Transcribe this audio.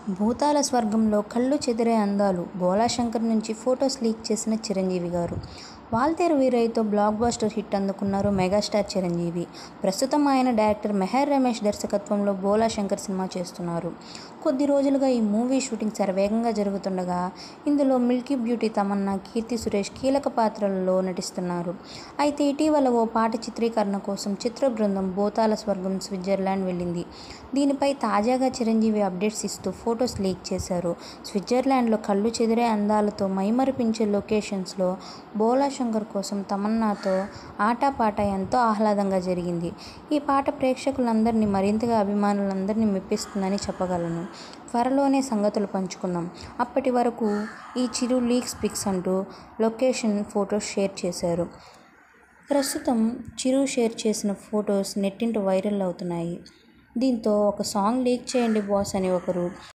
భూతాల స్వర్గంలో కళ్ళు చెదిరే అందాలు భోళాశంకర్ నుంచి ఫొటోస్ లీక్ చేసిన చిరంజీవి గారు వాల్తేరు వీరయ్యతో బ్లాక్ బస్టర్ హిట్ అందుకున్నారు మెగాస్టార్ చిరంజీవి ప్రస్తుతం ఆయన డైరెక్టర్ మెహర్ రమేష్ దర్శకత్వంలో బోలా శంకర్ సినిమా చేస్తున్నారు కొద్ది రోజులుగా ఈ మూవీ షూటింగ్ శరవేగంగా జరుగుతుండగా ఇందులో మిల్కీ బ్యూటీ తమన్నా కీర్తి సురేష్ కీలక పాత్రలలో నటిస్తున్నారు అయితే ఇటీవల ఓ పాట చిత్రీకరణ కోసం చిత్ర బృందం భూతాల స్వర్గం స్విట్జర్లాండ్ వెళ్ళింది దీనిపై తాజాగా చిరంజీవి అప్డేట్స్ ఇస్తూ ఫొటోస్ లీక్ చేశారు స్విట్జర్లాండ్లో కళ్ళు చెదిరే అందాలతో మైమరిపించే లొకేషన్స్లో బోలా శంకర్ కోసం తమన్నాతో ఆటాపాట ఎంతో ఆహ్లాదంగా జరిగింది ఈ పాట ప్రేక్షకులందరినీ మరింతగా అభిమానులందరినీ మెప్పిస్తుందని చెప్పగలను త్వరలోనే సంగతులు పంచుకుందాం అప్పటి వరకు ఈ చిరు లీక్స్ పిక్స్ అంటూ లొకేషన్ ఫొటోస్ షేర్ చేశారు ప్రస్తుతం చిరు షేర్ చేసిన ఫొటోస్ నెట్టింట వైరల్ అవుతున్నాయి దీంతో ఒక సాంగ్ లీక్ చేయండి బాస్ అని ఒకరు